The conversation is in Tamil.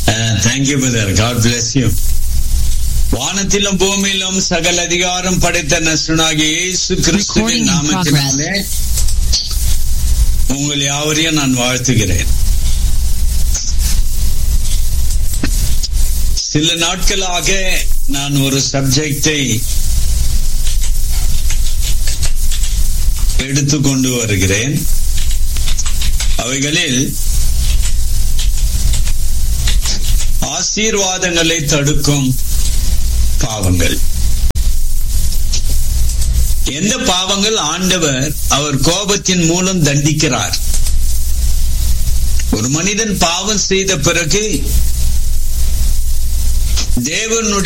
thank you brother God bless you வானத்திலும் பூமியிலும் சகல அதிகாரம் படைத்த நசுனாகிய இயேசு கிறிஸ்துவின் Recording in நாமத்தினாலே உங்கள் யாவரையும் நான் வாழ்த்துகிறேன் சில நாட்களாக நான் ஒரு சப்ஜெக்டை எடுத்துக்கொண்டு வருகிறேன் அவைகளில் ஆசீர்வாதங்களை தடுக்கும் பாவங்கள் எந்த பாவங்கள் ஆண்டவர் அவர் கோபத்தின் மூலம் தண்டிக்கிறார் ஒரு மனிதன் பாவம் செய்த பிறகு தேவனுடைய